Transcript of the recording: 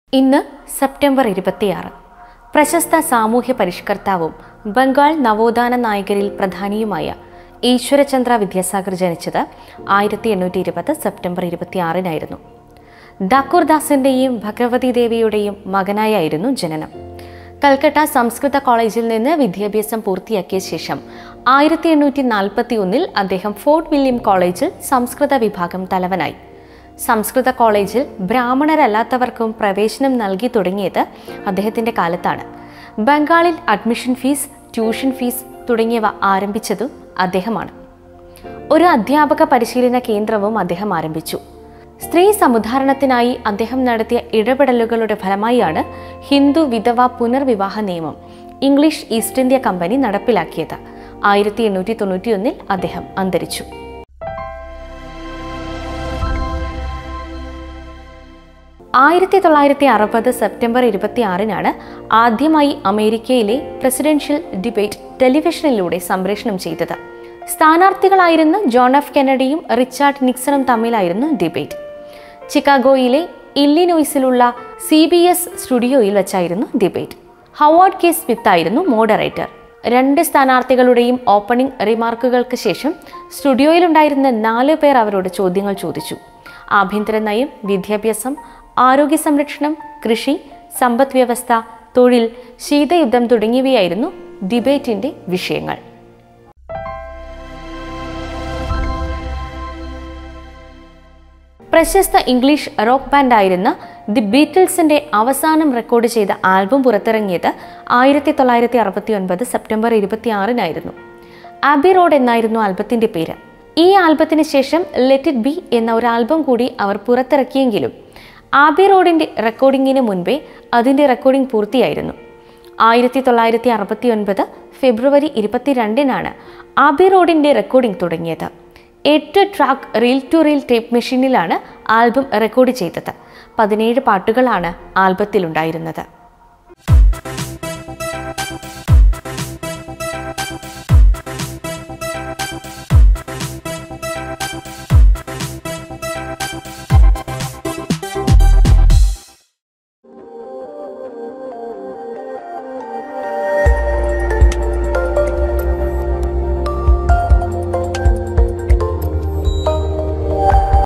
ഇന്ന് സെപ്റ്റംബർ ഇരുപത്തിയാറ് പ്രശസ്ത സാമൂഹ്യ പരിഷ്കർത്താവും ബംഗാൾ നവോത്ഥാന നായകരിൽ പ്രധാനിയുമായ ഈശ്വരചന്ദ്ര വിദ്യാസാഗർ ജനിച്ചത് ആയിരത്തി എണ്ണൂറ്റി ഇരുപത് സെപ്റ്റംബർ ഇരുപത്തിയാറിനായിരുന്നു ദാക്കൂർദാസിന്റെയും ഭഗവതി ദേവിയുടെയും മകനായായിരുന്നു ജനനം കൽക്കട്ട സംസ്കൃത കോളേജിൽ നിന്ന് വിദ്യാഭ്യാസം പൂർത്തിയാക്കിയ ശേഷം ആയിരത്തി എണ്ണൂറ്റി നാൽപ്പത്തി ഒന്നിൽ അദ്ദേഹം ഫോർട്ട് വില്യം കോളേജിൽ സംസ്കൃത വിഭാഗം തലവനായി സംസ്കൃത കോളേജിൽ ബ്രാഹ്മണരല്ലാത്തവർക്കും പ്രവേശനം നൽകി തുടങ്ങിയത് അദ്ദേഹത്തിന്റെ കാലത്താണ് ബംഗാളിൽ അഡ്മിഷൻ ഫീസ് ട്യൂഷൻ ഫീസ് തുടങ്ങിയവ ആരംഭിച്ചതും അദ്ദേഹമാണ് ഒരു അധ്യാപക പരിശീലന കേന്ദ്രവും അദ്ദേഹം ആരംഭിച്ചു സ്ത്രീ സമുദ്ധാരണത്തിനായി അദ്ദേഹം നടത്തിയ ഇടപെടലുകളുടെ ഫലമായാണ് ഹിന്ദു വിധവ പുനർവിവാഹ നിയമം ഇംഗ്ലീഷ് ഈസ്റ്റ് ഇന്ത്യ കമ്പനി നടപ്പിലാക്കിയത് ആയിരത്തി എണ്ണൂറ്റി തൊണ്ണൂറ്റിയൊന്നിൽ അദ്ദേഹം അന്തരിച്ചു ആയിരത്തി തൊള്ളായിരത്തി അറുപത് സെപ്റ്റംബർ ഇരുപത്തി ആറിനാണ് ആദ്യമായി അമേരിക്കയിലെ പ്രസിഡൻഷ്യൽ ഡിബേറ്റ് ടെലിവിഷനിലൂടെ സംപ്രേഷണം ചെയ്തത് സ്ഥാനാർത്ഥികളായിരുന്ന ജോൺ എഫ് കെനഡിയും റിച്ചാർഡ് നിക്സണും തമ്മിലായിരുന്നു ഡിബേറ്റ് ചിക്കാഗോയിലെ ഇല്ലിനോയ്സിലുള്ള സി ബി എസ് സ്റ്റുഡിയോയിൽ വെച്ചായിരുന്നു ഡിബേറ്റ് ഹവാർഡ് കെ സ്മിത്ത് ആയിരുന്നു മോഡറേറ്റർ രണ്ട് സ്ഥാനാർത്ഥികളുടെയും ഓപ്പണിംഗ് റിമാർക്കുകൾക്ക് ശേഷം സ്റ്റുഡിയോയിലുണ്ടായിരുന്ന നാല് പേർ അവരോട് ചോദ്യങ്ങൾ ചോദിച്ചു ആഭ്യന്തര നയം വിദ്യാഭ്യാസം ആരോഗ്യ സംരക്ഷണം കൃഷി സമ്പദ് വ്യവസ്ഥ തൊഴിൽ ശീതയുദ്ധം തുടങ്ങിയവയായിരുന്നു ഡിബേറ്റിന്റെ വിഷയങ്ങൾ പ്രശസ്ത ഇംഗ്ലീഷ് റോക്ക് ബാൻഡായിരുന്ന ദി ബീറ്റിൽസിന്റെ അവസാനം റെക്കോർഡ് ചെയ്ത ആൽബം പുറത്തിറങ്ങിയത് ആയിരത്തി തൊള്ളായിരത്തി അറുപത്തി ഒൻപത് സെപ്റ്റംബർ ഇരുപത്തി ആറിനായിരുന്നു ആബി റോഡ് എന്നായിരുന്നു ആൽബത്തിന്റെ പേര് ഈ ആൽബത്തിന് ശേഷം ലെറ്റ് ഇറ്റ് ബി എന്ന ഒരു ആൽബം കൂടി അവർ പുറത്തിറക്കിയെങ്കിലും ആബി റോഡിന്റെ റെക്കോർഡിങ്ങിന് മുൻപേ അതിന്റെ റെക്കോർഡിംഗ് പൂർത്തിയായിരുന്നു ആയിരത്തി തൊള്ളായിരത്തി അറുപത്തി ഒൻപത് ഫെബ്രുവരി ഇരുപത്തിരണ്ടിനാണ് ആബി റോഡിന്റെ റെക്കോർഡിംഗ് തുടങ്ങിയത് എട്ട് track reel to reel tape മെഷീനിലാണ് ആൽബം റെക്കോർഡ് ചെയ്തത് പതിനേഴ് പാട്ടുകളാണ് ആൽബത്തിലുണ്ടായിരുന്നത്